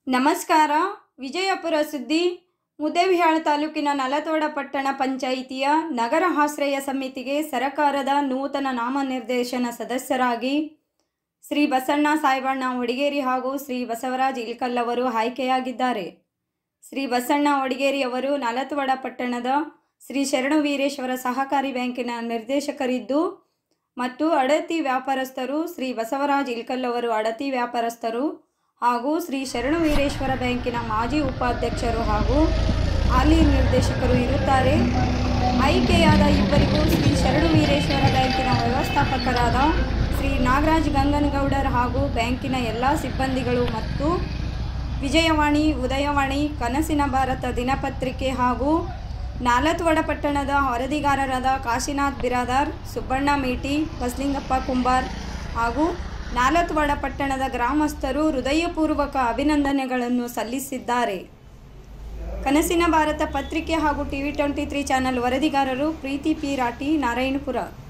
ನಮಸ್ಕಾರ ವಿಜಯಪುರ ಸುದ್ದಿ ಮುದ್ದೇಬಿಹಾಳ ತಾಲೂಕಿನ ನಲತೋಡ ಪಟ್ಟಣ ಪಂಚಾಯಿತಿಯ ನಗರ ಆಶ್ರಯ ಸಮಿತಿಗೆ ಸರಕಾರದ ನೂತನ ನಾಮನಿರ್ದೇಶನ ಸದಸ್ಯರಾಗಿ ಶ್ರೀ ಬಸಣ್ಣ ಸಾಯಿಬಣ್ಣ ಒಡಿಗೇರಿ ಹಾಗೂ ಶ್ರೀ ಬಸವರಾಜ್ ಇಲ್ಕಲ್ ಅವರು ಆಯ್ಕೆಯಾಗಿದ್ದಾರೆ ಶ್ರೀ ಬಸಣ್ಣ ಒಡಿಗೇರಿ ಅವರು ನಲತೋಡ ಪಟ್ಟಣದ ಶ್ರೀ ಶರಣು ವೀರೇಶ್ವರ ಸಹಕಾರಿ ಬ್ಯಾಂಕಿನ ನಿರ್ದೇಶಕರಿದ್ದು ಮತ್ತು ಅಡತಿ ವ್ಯಾಪಾರಸ್ಥರು ಶ್ರೀ ಬಸವರಾಜ್ ಇಲ್ಕಲ್ ಅವರು ಅಡತಿ ವ್ಯಾಪಾರಸ್ಥರು ಹಾಗೂ ಶ್ರೀ ಶರಣು ವೀರೇಶ್ವರ ಬ್ಯಾಂಕಿನ ಮಾಜಿ ಉಪಾಧ್ಯಕ್ಷರು ಹಾಗೂ ಹಾಲಿ ನಿರ್ದೇಶಕರು ಇರುತ್ತಾರೆ ಆಯ್ಕೆಯಾದ ಇಬ್ಬರಿಗೂ ಶ್ರೀ ಶರಣು ವೀರೇಶ್ವರ ಬ್ಯಾಂಕಿನ ವ್ಯವಸ್ಥಾಪಕರಾದ ಶ್ರೀ ನಾಗರಾಜ್ ಗಂಗನಗೌಡರ್ ಹಾಗೂ ಬ್ಯಾಂಕಿನ ಎಲ್ಲ ಸಿಬ್ಬಂದಿಗಳು ಮತ್ತು ವಿಜಯವಾಣಿ ಉದಯವಾಣಿ ಕನಸಿನ ಭಾರತ ದಿನಪತ್ರಿಕೆ ಹಾಗೂ ನಾಲತ್ವಡ ಪಟ್ಟಣದ ವರದಿಗಾರರಾದ ಕಾಶಿನಾಥ್ ಬಿರಾದಾರ್ ಸುಬ್ಬಣ್ಣ ಮೇಟಿ ಬಸಲಿಂಗಪ್ಪ ಕುಂಬಾರ್ ಹಾಗೂ ನಾಲತ್ವಾಡ ಪಟ್ಟಣದ ಗ್ರಾಮಸ್ಥರು ಹೃದಯಪೂರ್ವಕ ಅಭಿನಂದನೆಗಳನ್ನು ಸಲ್ಲಿಸಿದ್ದಾರೆ ಕನಸಿನ ಭಾರತ ಪತ್ರಿಕೆ ಹಾಗೂ ಟಿವಿ ಟ್ವೆಂಟಿ ತ್ರೀ ಚಾನೆಲ್ ವರದಿಗಾರರು ಪ್ರೀತಿ ಪಿ ರಾಟಿ ನಾರಾಯಣಪುರ